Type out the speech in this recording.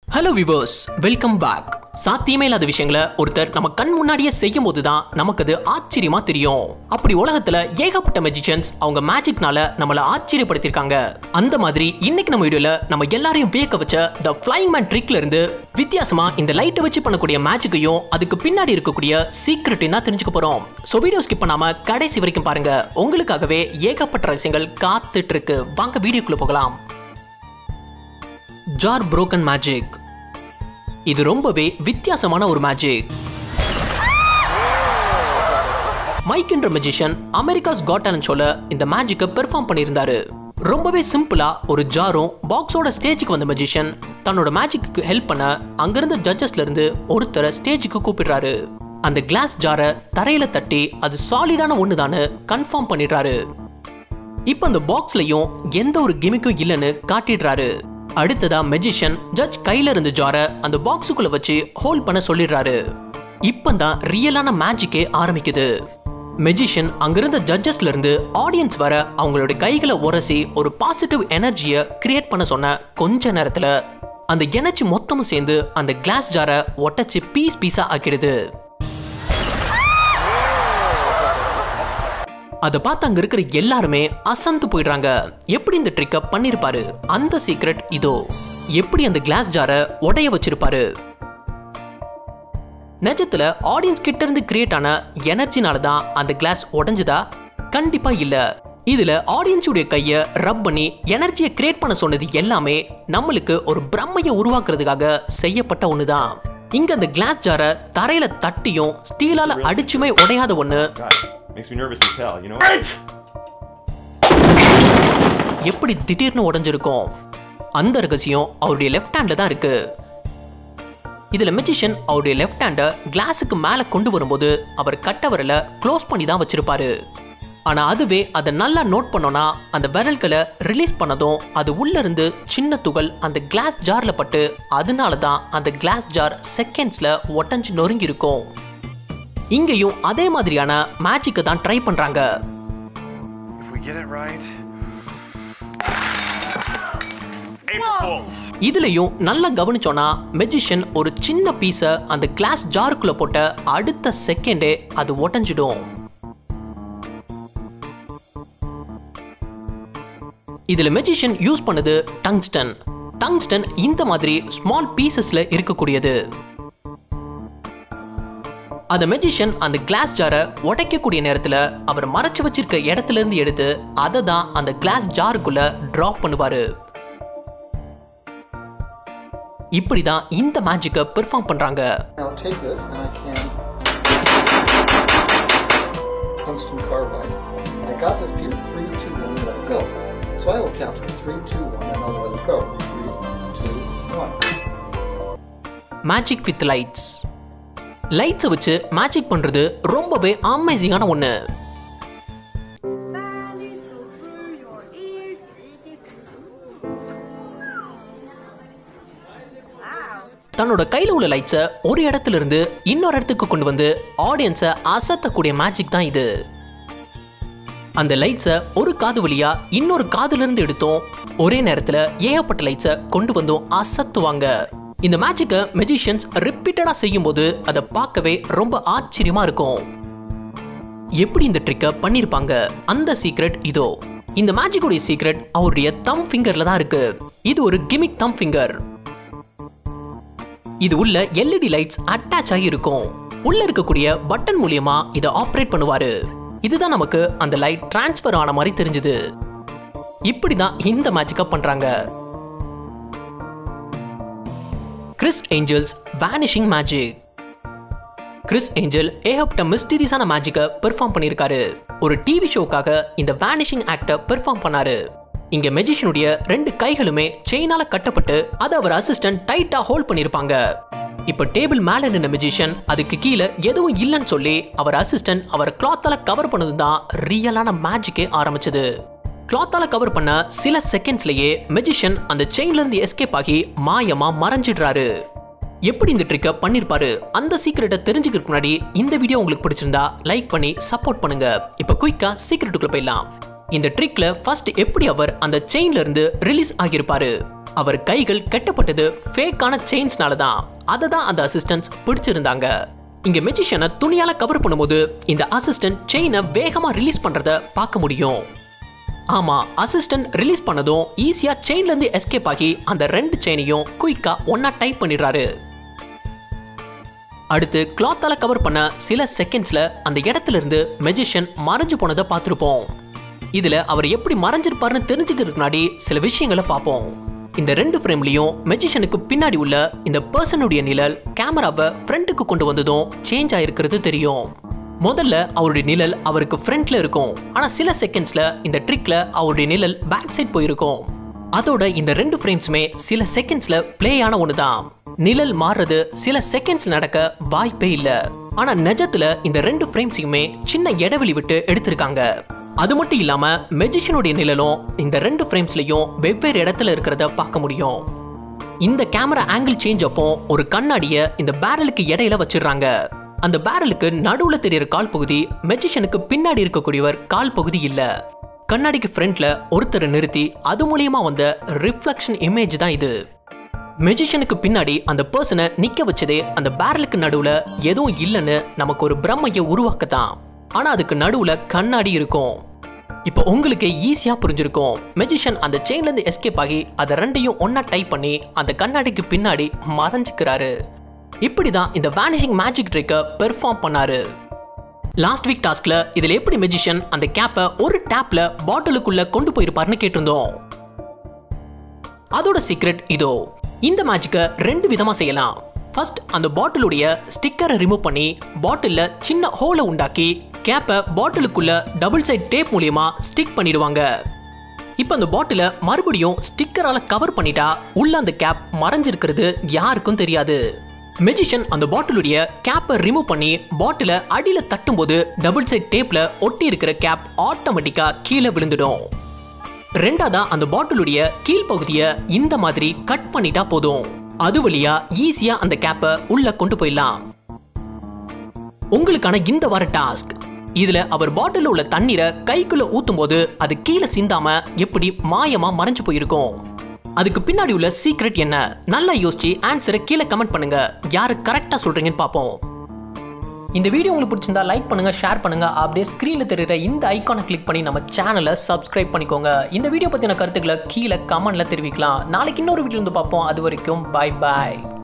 Hello viewers welcome back சாத்தியமே இல்லாத விஷயங்களை ஒருத்தர் நம்ம கண் முன்னாடியே செய்யும் போது தான் நமக்கு அது ஆச்சரியமா தெரியும் அப்படி உலகத்துல ஏகப்பட்ட மெஜிஷியன்ஸ் அவங்க மேஜிக்னால நம்மள ஆச்சரியப்படுத்திருக்காங்க அந்த மாதிரி இன்னைக்கு நம்ம வீடியோல நம்ம எல்லாரையும் வியக்க வச்ச த ஃபிளைங் மேன் ட்ரிக்ல இருந்து வித்தியாசமா இந்த லைட்டை வச்சு பண்ணக்கூடிய மேஜிக்கையும் அதுக்கு பின்னாடி இருக்கக்கூடிய சீக்ரெட்டையும் தான் தெரிஞ்சுக்க போறோம் ஸோ வீடியோ ஸ்கிப் பண்ணாம கடைசி வரைக்கும் பாருங்க உங்களுக்காகவே ஏகப்பட்ட ரகசியங்கள் காத்துட்டு இருக்கு வாங்க வீடியோக்குள்ள போகலாம் ஜார் புரோக்கன் மேஜிக் இது ரொம்பவே வித்தியாசமான ஒரு மேஜிக் மைக் என்ற மெஜிஷியன் அமெரிக்காஸ் காட் டேலண்ட் ஷோல இந்த மேஜிக்கை பெர்ஃபார்ம் பண்ணியிருந்தாரு ரொம்பவே சிம்பிளா ஒரு ஜாரும் பாக்ஸோட ஸ்டேஜுக்கு வந்த மெஜிஷியன் தன்னோட மேஜிக்கு ஹெல்ப் பண்ண அங்கிருந்த ஜட்ஜஸ்ல இருந்து ஒருத்தரை ஸ்டேஜுக்கு கூப்பிடுறாரு அந்த கிளாஸ் ஜாரை தரையில தட்டி அது சாலிடான ஒண்ணுதான்னு கன்ஃபார்ம் பண்ணிடுறாரு இப்போ அந்த பாக்ஸ்லயும் எந்த ஒரு கிமிக்கும் இல்லைன்னு காட்டிடுறாரு அடுத்ததா மெஜிஷியன் ஜட்ஜ் கையில இருந்த ஜார அந்த பாக்ஸுக்குள்ள வச்சு ஹோல்ட் பண்ண சொல்லிடுறாரு இப்பதான் ரியலான மேஜிக்கே ஆரம்பிக்குது மெஜிஷியன் அங்கிருந்த ஜட்ஜஸ்ல இருந்து ஆடியன்ஸ் வர அவங்களோட கைகளை உரசி ஒரு பாசிட்டிவ் எனர்ஜியை கிரியேட் பண்ண சொன்ன கொஞ்ச நேரத்துல அந்த எனர்ஜி மொத்தமும் சேர்ந்து அந்த கிளாஸ் ஜாரை ஒட்டச்சு பீஸ் பீஸா ஆக்கிடுது அதை பார்த்து அங்க இருக்கிற எல்லாருமே அசந்து போயிடுறாங்க எப்படி இந்த ட்ரிக்கை பண்ணிருப்பாரு அந்த சீக்ரெட் இதோ எப்படி அந்த கிளாஸ் ஜாரை உடைய வச்சிருப்பாரு நிஜத்துல ஆடியன்ஸ் கிட்ட இருந்து கிரியேட் ஆன எனர்ஜினால தான் அந்த கிளாஸ் உடைஞ்சுதா கண்டிப்பா இல்ல இதுல ஆடியன்ஸுடைய கைய ரப் பண்ணி எனர்ஜியை கிரியேட் பண்ண சொன்னது எல்லாமே நம்மளுக்கு ஒரு பிரம்மையை உருவாக்குறதுக்காக செய்யப்பட்ட ஒண்ணுதான் இங்க அந்த கிளாஸ் ஜாரை தரையில தட்டியும் ஸ்டீலால அடிச்சுமே உடையாத ஒண்ணு God, makes me nervous as hell, you know? எப்படி திடீர்னு உடைஞ்சிருக்கும் அந்த ரகசியம் அவருடைய லெஃப்ட் ஹேண்ட்ல தான் இருக்கு இதுல மெஜிஷியன் அவருடைய லெஃப்ட் ஹேண்டை கிளாஸுக்கு மேல கொண்டு வரும்போது அவர் கட்ட விரல க்ளோஸ் பண்ணி தான் வச்சிருப்பாரு ஆனா அதுவே அதை நல்லா நோட் பண்ணோம்னா அந்த விரல்களை ரிலீஸ் பண்ணதும் அது உள்ள இருந்து சின்ன துகள் அந்த கிளாஸ் ஜார்ல பட்டு அதனால தான் அந்த கிளாஸ் ஜார் செகண்ட்ஸ்ல ஒட்டஞ்சு நொறுங்கி இருக்கும் இங்கேயும் அதே மாதிரியான மேஜிக்கை தான் ட்ரை பண்றாங்க If we get it right. இதுலயும் நல்லா கவனிச்சோன்னா மெஜிஷியன் ஒரு சின்ன பீஸை அந்த கிளாஸ் ஜாருக்குள்ள போட்ட அடுத்த செகண்டே அது உடைஞ்சிடும் இதுல மெஜிஷியன் யூஸ் பண்ணது டங்ஸ்டன் டங்ஸ்டன் இந்த மாதிரி ஸ்மால் பீசஸ்ல இருக்கக்கூடியது அந்த மெஜிஷியன் அந்த கிளாஸ் ஜாரை உடைக்கக்கூடிய நேரத்துல அவர் மறைச்சு வச்சிருக்க இடத்துல இருந்து எடுத்து அதை தான் அந்த கிளாஸ் ஜாருக்குள்ள டிராப் பண்ணுவாரு இப்படிதான் இந்த மேஜிக்கை பெர்ஃபார்ம் பண்றாங்க Now take this and I can tungsten carbide. I got this piece. Three, two, one, let it go. So I will count three, two, one, and I'll let it go. Three, two, one. Magic with lights லைட்ஸை வச்சு மேஜிக் பண்றது ரொம்பவே அமேசிங்கான ஒன்று Valleys go through your ears. Wow. தன்னோட கையில் உள்ள லைட்ஸை ஒரு இடத்துல இருந்து இன்னொரு இடத்துக்கு கொண்டு வந்து ஆடியன்ஸை அசத்தக்கூடிய மேஜிக் தான் இது அந்த லைட்ஸை ஒரு காது வழியா இன்னொரு காதுல இருந்து எடுத்தோம் ஒரே நேரத்துல ஏகப்பட்ட லைட்ஸை கொண்டு வந்தும் அசத்துவாங்க இந்த மேஜிக்கை மெஜிஷியன்ஸ் ரிப்பீட்டடா செய்யும்போது அதை பார்க்கவே ரொம்ப ஆச்சரியமா இருக்கும் எப்படி இந்த ட்ரிக்கை பண்ணிருப்பாங்க அந்த சீக்ரெட் இதோ இந்த மேஜிக்கோடைய சீக்ரெட் அவருடைய தம் ஃபிங்கர்ல தான் இருக்கு இது ஒரு கிமிக் தம் ஃபிங்கர் இது உள்ள எல்இடி லைட்ஸ் அட்டாச் ஆகி இருக்கும் உள்ள இருக்கக்கூடிய பட்டன் மூலியமா இதை ஆப்ரேட் பண்ணுவாரு இதுதான் நமக்கு அந்த லைட் டிரான்ஸ்ஃபர் ஆன மாதிரி தெரிஞ்சது இப்படிதான் இந்த மேஜிக்கை பண்றாங்க Criss Angel's vanishing magic Criss Angel ஏகப்பட்ட மிஸ்டீரியஸான மேஜிக்கை பெர்ஃபார்ம் பண்ணியிருக்காரு ஒரு டிவி ஷோக்காக இந்த வேனிஷிங் ஆக்டை பெர்ஃபார்ம் பண்ணாரு இங்க மெஜிஷியனுடைய ரெண்டு கைகளுமே செயினால கட்டப்பட்டு அதை அவர் அசிஸ்டன்ட் டைட்டா ஹோல்ட் பண்ணிருப்பாங்க இப்ப டேபிள் மேல நின்ன மெஜிஷியன் அதுக்கு கீழே எதுவும் இல்லைன்னு சொல்லி அவர் அசிஸ்டன்ட் அவர் கிளாத்தால கவர் பண்ணது தான் ரியலான மேஜிக்கே ஆரம்பிச்சது கிளாத்தால கவர் பண்ண சில செகண்ட்ஸ்லயே மெஜிஷியன் அந்த செயின்ல இருந்து எஸ்கேப் ஆகி மாயமா மறைஞ்சிடுறாரு எப்படி இந்த ட்ரிக்கை பண்ணிருப்பாரு அந்த சீக்கிரட்டை தெரிஞ்சுக்கிறதுக்கு முன்னாடி இந்த வீடியோ உங்களுக்கு பிடிச்சிருந்தா லைக் பண்ணி சப்போர்ட் பண்ணுங்க இப்போ குயிக்கா சீக்கிரட்டுக்குள்ள போயிடலாம் இந்த ட்ரிக்ல ஃபர்ஸ்ட் எப்படி அவர் அந்த செயின்ல இருந்து ரிலீஸ் ஆகியிருப்பாரு அவர் கைகள் கட்டப்பட்டது ஃபேக்கான செயின்ஸ்னால தான் அதை தான் அந்த அசிஸ்டன்ட்ஸ் பிடிச்சிருந்தாங்க இங்க மெஜிஷியனை துணியால கவர் பண்ணும்போது இந்த அசிஸ்டன்ட் செயினை வேகமா ரிலீஸ் பண்றத பார்க்க முடியும் ஆமா அசிஸ்டன்ட் ரிலீஸ் பண்ணதும் ஈஸியா செயின்ல இருந்து எஸ்கேப் ஆகி அந்த ரெண்டு செயினையும் குயிக்கா ஒன்னா டைப் பண்ணிடுறாரு அடுத்து கிளாத்தால கவர் பண்ண சில செகண்ட்ஸ்ல அந்த இடத்துல இருந்து மெஜிஷியன் மறைஞ்சு போனதை பார்த்துருப்போம் இதுல அவர் எப்படி மறைஞ்சிருப்பாருன்னு தெரிஞ்சுக்கிறதுக்கு முன்னாடி சில விஷயங்களை பார்ப்போம் இந்த ரெண்டு ஃப்ரேம்லயும் மெஜிஷியனுக்கு பின்னாடி உள்ள இந்த பர்சனுடைய நிழல் கேமராவை ஃப்ரண்ட்டுக்கு கொண்டு வந்ததும் சேஞ்ச் ஆயிருக்கிறது தெரியும் முதல்ல அவருடைய நிழல் அவருக்கு ஃப்ரண்ட்ல இருக்கும் ஆனா சில செகண்ட்ஸ்ல இந்த ட்ரிக்ல அவருடைய நிழல் பேக் சைட் போயிருக்கும் அதோட இந்த ரெண்டு ஃப்ரேம்ஸுமே சில செகண்ட்ஸ்ல ப்ளே ஆன ஒண்ணுதான் நிழல் மாறுறது சில செகண்ட்ஸ் நடக்க வாய்ப்பே இல்ல ஆனா நிஜத்துல இந்த ரெண்டு ஃப்ரேம்ஸையுமே சின்ன இடைவெளி விட்டு எடுத்திருக்காங்க அது மட்டும் இல்லாம மெஜிஷியனுடைய நிழலும் இந்த ரெண்டு ஃப்ரேம்ஸ்லயும் வெவ்வேறு இடத்துல இருக்கிறத பார்க்க முடியும் இந்த கேமரா ஆங்கிள் சேஞ்ச் அப்போ ஒரு கண்ணாடிய இந்த பேரலுக்கு இடையில வச்சிடுறாங்க அந்த பேரலுக்கு நடுவுல தெரியற கால் பகுதி மெஜிஷியனுக்கு பின்னாடி இருக்கக்கூடியவர் கால் பகுதி இல்ல கண்ணாடிக்கு ஃப்ரண்ட்ல ஒருத்தரை நிறுத்தி அது மூலியமா வந்த ரிஃப்ளெக்ஷன் இமேஜ் தான் இது மெஜிஷியனுக்கு பின்னாடி அந்த பர்சனை நிக்க வச்சதே அந்த பேரலுக்கு நடுவுல எதுவும் இல்லைன்னு நமக்கு ஒரு பிரம்மையை உருவாக்கத்தான் ஆனா அதுக்கு நடுவுல கண்ணாடி இருக்கும் இப்போ உங்களுக்கு ஈஸியா புரிஞ்சிருக்கும் மெஜிஷியன் அந்த செயின்ல இருந்து எஸ்கேப் ஆகி அதை ரெண்டையும் ஒண்ணா டைப் பண்ணி அந்த கண்ணாடிக்கு பின்னாடி மறைஞ்சுக்கிறாரு இப்படிதான் இந்த வேனிஷிங் மேஜிக் ட்ரிக்கை பெர்ஃபார்ம் பண்ணாரு லாஸ்ட் வீக் டாஸ்க்ல இதுல எப்படி மெஜிஷியன் அந்த கேப்பை ஒரு டேப்ல பாட்டிலுக்குள்ள கொண்டு போயிருப்பாருன்னு கேட்டிருந்தோம் அதோட சீக்ரெட் இதோ இந்த மேஜிக்கை ரெண்டு விதமா செய்யலாம் ஃபர்ஸ்ட் அந்த பாட்டிலுடைய ஸ்டிக்கரை ரிமூவ் பண்ணி பாட்டில்ல சின்ன ஹோலை உண்டாக்கி கேப்பை பாட்டிலுக்குள்ள டபுள் சைட் டேப் மூலியமா ஸ்டிக் பண்ணிடுவாங்க இப்போ அந்த பாட்டிலை மறுபடியும் ஸ்டிக்கரால கவர் பண்ணிட்டா உள்ள அந்த கேப் மறைஞ்சிருக்கிறது யாருக்கும் தெரியாது மெஜிஷியன் அந்த பாட்டிலுடைய கேப்பை ரிமூவ் பண்ணி பாட்டிலை அடியில தட்டும்போது டபுள் சைட் டேப்ல ஒட்டி இருக்கிற கேப் ஆட்டோமேட்டிக்கா கீழே விழுந்துடும் ரெண்டாவதா அந்த பாட்டிலுடைய கீழ்ப்பகுதியை இந்த மாதிரி கட் பண்ணிட்டா போதும் அது வழியா ஈஸியா அந்த கேப்பை உள்ள கொண்டு போயிடலாம் உங்களுக்கான இந்த வார டாஸ்க் இதுல அவர் பாட்டில் உள்ள தண்ணீரை கைக்குள்ள ஊத்தும் போது அது கீழே சிந்தாம எப்படி மாயமா மறைஞ்சு போயிருக்கும் அதுக்கு பின்னாடி உள்ள சீக்ரெட் என்ன நல்லா யோசிச்சு ஆன்சரை கீழே கமெண்ட் பண்ணுங்க யாரு கரெக்டா சொல்றீங்கன்னு பார்ப்போம் இந்த வீடியோ உங்களுக்கு பிடிச்சிருந்தா லைக் பண்ணுங்க ஷேர் பண்ணுங்க அப்படியே ஸ்க்ரீன்ல தெரியுற இந்த ஐக்கானை கிளிக் பண்ணி நம்ம சேனலை சப்ஸ்கிரைப் பண்ணிக்கோங்க இந்த வீடியோ பத்தின கருத்துக்களை கீழே கமெண்ட்ல தெரிவிக்கலாம் நாளைக்கு இன்னொரு வீடியோ வந்து பார்ப்போம் அது வரைக்கும் பை பாய்